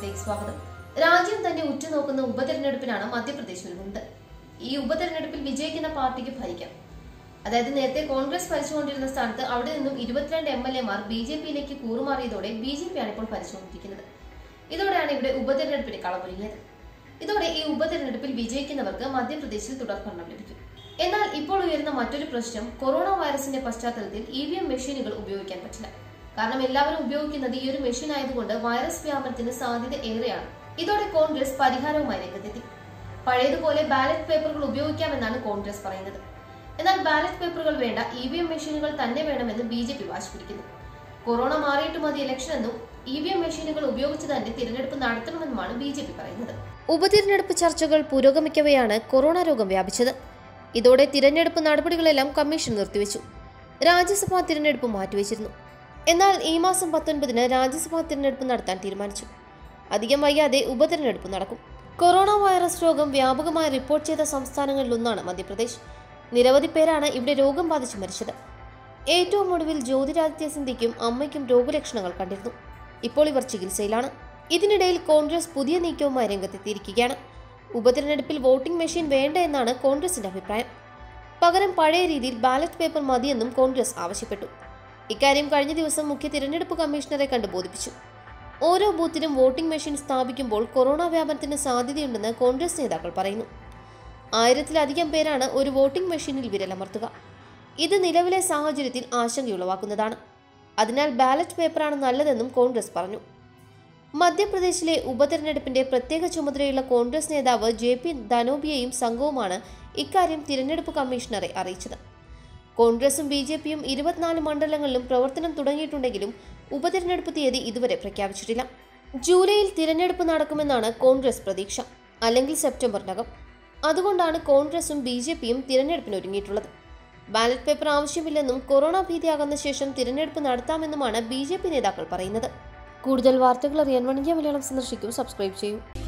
വാർത്തയിലേക്ക് സ്വാഗതം രാജ്യം തന്നെ ഉറ്റുനോക്കുന്ന ഉപതെരഞ്ഞെടുപ്പിനാണ് മധ്യപ്രദേശ് ഒരുങ്ങുന്നത് ഈ ഉപതെരഞ്ഞെടുപ്പിൽ വിജയിക്കുന്ന പാർട്ടിക്ക് ഭരിക്കാം അതായത് നേരത്തെ കോൺഗ്രസ് ഭരിച്ചുകൊണ്ടിരുന്ന സ്ഥാനത്ത് അവിടെ നിന്നും ഇരുപത്തിരണ്ട് എം എൽ എമാർ ബി ജെ പിയിലേക്ക് കൂറുമാറിയതോടെ ബി ജെ പിയാണ് ഇപ്പോൾ ഭരിച്ചുകൊണ്ടിരിക്കുന്നത് ഇതോടെയാണ് ഇവിടെ ഉപതെരഞ്ഞെടുപ്പിന് കളമൊരുങ്ങിയത് ഇതോടെ ഈ ഉപതെരഞ്ഞെടുപ്പിൽ വിജയിക്കുന്നവർക്ക് മധ്യപ്രദേശിൽ തുടർഭരണം ലഭിക്കും എന്നാൽ ഇപ്പോൾ ഉയരുന്ന മറ്റൊരു പ്രശ്നം കൊറോണ വൈറസിന്റെ പശ്ചാത്തലത്തിൽ ഇ വി എം മെഷീനുകൾ ഉപയോഗിക്കാൻ പറ്റില്ല കാരണം എല്ലാവരും ഉപയോഗിക്കുന്നത് ഈ ഒരു മെഷീൻ ആയതുകൊണ്ട് വൈറസ് വ്യാപനത്തിന് സാധ്യത ഏറെയാണ് ഇതോടെ കോൺഗ്രസ് പരിഹാരവുമായി രംഗത്തെത്തി പഴയതുപോലെ ബാലറ്റ് പേപ്പറുകൾ ഉപയോഗിക്കാമെന്നാണ് കോൺഗ്രസ് പറയുന്നത് എന്നാൽ ബാലറ്റ് പേപ്പറുകൾ വേണ്ട ഇ വി എം മെഷീനുകൾ തന്നെ വേണമെന്ന് ബി ജെ പി വാശി പിടിക്കുന്നു കൊറോണ മാറിയിട്ട് മതി ഇലക്ഷൻ എന്നും ഇ വി എം മെഷീനുകൾ ഉപയോഗിച്ച് തന്നെ തിരഞ്ഞെടുപ്പ് നടത്തണമെന്നുമാണ് ബി ജെ പി പറയുന്നത് ഉപതിരഞ്ഞെടുപ്പ് ചർച്ചകൾ പുരോഗമിക്കവെയാണ് കൊറോണ രോഗം വ്യാപിച്ചത് ഇതോടെ തിരഞ്ഞെടുപ്പ് നടപടികളെല്ലാം കമ്മീഷൻ നിർത്തിവെച്ചു രാജ്യസഭാ തിരഞ്ഞെടുപ്പ് മാറ്റിവെച്ചിരുന്നു എന്നാൽ ഈ മാസം പത്തൊൻപതിന് രാജ്യസഭാ തിരഞ്ഞെടുപ്പ് നടത്താൻ തീരുമാനിച്ചു അധികം വൈകാതെ ഉപതിരഞ്ഞെടുപ്പ് നടക്കും കൊറോണ വൈറസ് രോഗം വ്യാപകമായി റിപ്പോർട്ട് ചെയ്ത സംസ്ഥാനങ്ങളിലൊന്നാണ് മധ്യപ്രദേശ് നിരവധി പേരാണ് ഇവിടെ രോഗം ബാധിച്ച് മരിച്ചത് ഏറ്റവും ഒടുവിൽ ജ്യോതിരാദിത്യ സിന്ധ്യയ്ക്കും അമ്മയ്ക്കും രോഗലക്ഷണങ്ങൾ കണ്ടിരുന്നു ഇപ്പോൾ ഇവർ ചികിത്സയിലാണ് ഇതിനിടയിൽ കോൺഗ്രസ് പുതിയ നീക്കവുമായി രംഗത്തെത്തിയിരിക്കുകയാണ് ഉപതെരഞ്ഞെടുപ്പിൽ വോട്ടിംഗ് മെഷീൻ വേണ്ട എന്നാണ് കോൺഗ്രസിന്റെ അഭിപ്രായം പകരം പഴയ രീതിയിൽ ബാലറ്റ് പേപ്പർ മതിയെന്നും കോൺഗ്രസ് ആവശ്യപ്പെട്ടു ഇക്കാര്യം കഴിഞ്ഞ ദിവസം മുഖ്യ തിരഞ്ഞെടുപ്പ് കമ്മീഷണറെ കണ്ട് ബോധിപ്പിച്ചു ഓരോ ബൂത്തിലും വോട്ടിംഗ് മെഷീൻ സ്ഥാപിക്കുമ്പോൾ കൊറോണ വ്യാപനത്തിന് സാധ്യതയുണ്ടെന്ന് കോൺഗ്രസ് നേതാക്കൾ പറയുന്നു ആയിരത്തിലധികം പേരാണ് ഒരു വോട്ടിംഗ് മെഷീനിൽ വിരലമർത്തുക ഇത് നിലവിലെ സാഹചര്യത്തിൽ ആശങ്കയുളവാക്കുന്നതാണ് അതിനാൽ ബാലറ്റ് പേപ്പറാണ് നല്ലതെന്നും കോൺഗ്രസ് പറഞ്ഞു മധ്യപ്രദേശിലെ ഉപതെരഞ്ഞെടുപ്പിന്റെ പ്രത്യേക ചുമതലയുള്ള കോൺഗ്രസ് നേതാവ് ജെ പി ധനോബിയയും സംഘവുമാണ് ഇക്കാര്യം തിരഞ്ഞെടുപ്പ് കമ്മീഷണറെ അറിയിച്ചത് കോൺഗ്രസും ബി ജെ പിയും ഇരുപത്തിനാല് മണ്ഡലങ്ങളിലും പ്രവർത്തനം തുടങ്ങിയിട്ടുണ്ടെങ്കിലും ഉപതെരഞ്ഞെടുപ്പ് തീയതി ഇതുവരെ പ്രഖ്യാപിച്ചിട്ടില്ല ജൂലൈയിൽ തിരഞ്ഞെടുപ്പ് നടക്കുമെന്നാണ് കോൺഗ്രസ് പ്രതീക്ഷ അല്ലെങ്കിൽ സെപ്റ്റംബറിനകം അതുകൊണ്ടാണ് കോൺഗ്രസും ബി ജെ പിയും തിരഞ്ഞെടുപ്പിന് ഒരുങ്ങിയിട്ടുള്ളത് ബാലറ്റ് പേപ്പർ ആവശ്യമില്ലെന്നും കൊറോണ ഭീതി അകന്ന ശേഷം തിരഞ്ഞെടുപ്പ് നടത്താമെന്നുമാണ് ബി ജെ പി നേതാക്കൾ പറയുന്നത് കൂടുതൽ വാർത്തകൾ അറിയാൻ വണിജ്യ മലയാളം സന്ദർശിക്കൂ സബ്സ്ക്രൈബ് ചെയ്യൂ